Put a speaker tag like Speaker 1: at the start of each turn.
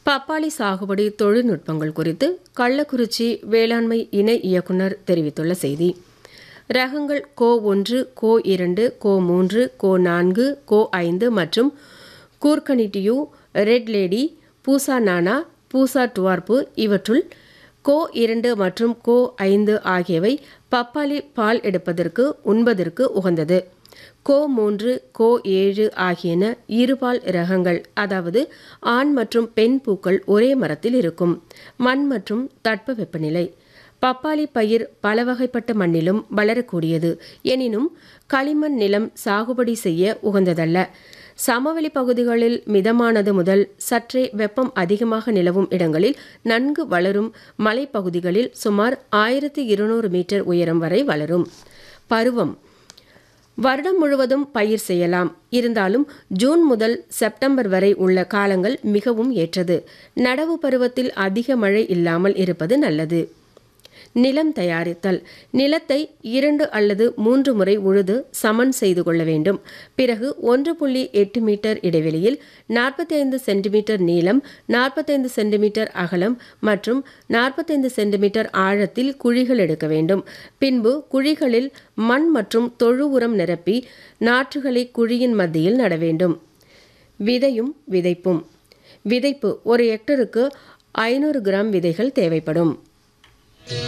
Speaker 1: பப்பாளி சாகுபடி தொழில்நுட்பங்கள் குறித்து கள்ளக்குறிச்சி வேளாண்மை இணை இயக்குனர் தெரிவித்துள்ள செய்தி ரகங்கள் கோ ஒன்று கோ இரண்டு கோ மூன்று கோ நான்கு கோ ஐந்து மற்றும் கூர்கனிட்டியூ ரெட் லேடி பூசா நானா பூசா டுவார்பு இவற்றுள் கோ இரண்டு மற்றும் கோ ஐந்து ஆகியவை பப்பாளி பால் எடுப்பதற்கு உண்பதற்கு உகந்தது கோ மூன்று கோ ஏழு ஆகியன இருபால் ரகங்கள் அதாவது ஆண் மற்றும் பெண் பூக்கள் ஒரே மரத்தில் இருக்கும் மண் மற்றும் தட்பவெப்பநிலை பப்பாளி பயிர் பல வகைப்பட்ட மண்ணிலும் வளரக்கூடியது எனினும் களிமண் நிலம் சாகுபடி செய்ய உகந்ததல்ல சமவெளி பகுதிகளில் மிதமானது முதல் சற்றே வெப்பம் அதிகமாக நிலவும் இடங்களில் நன்கு வளரும் மலைப்பகுதிகளில் சுமார் ஆயிரத்தி இருநூறு மீட்டர் உயரம் வரை வளரும் பருவம் வருடம் முழுவதும் பயிர் செய்யலாம் இருந்தாலும் ஜூன் முதல் செப்டம்பர் வரை உள்ள காலங்கள் மிகவும் ஏற்றது நடவு பருவத்தில் அதிக மழை இல்லாமல் இருப்பது நல்லது நிலம் தயாரித்தல் நிலத்தை இரண்டு அல்லது மூன்று முறை உழுது சமன் செய்து கொள்ள வேண்டும் பிறகு ஒன்று புள்ளி எட்டு மீட்டர் இடைவெளியில் நாற்பத்தி ஐந்து சென்டிமீட்டர் நீளம் நாற்பத்தைந்து சென்டிமீட்டர் அகலம் மற்றும் நாற்பத்தைந்து சென்டிமீட்டர் ஆழத்தில் குழிகள் எடுக்க வேண்டும் பின்பு குழிகளில் மண் மற்றும் தொழு உரம் நிரப்பி நாற்றுகளை குழியின் மத்தியில் நட வேண்டும் விதையும் விதைப்பும் விதைப்பு ஒரு ஹெக்டருக்கு ஐநூறு கிராம் விதைகள் தேவைப்படும்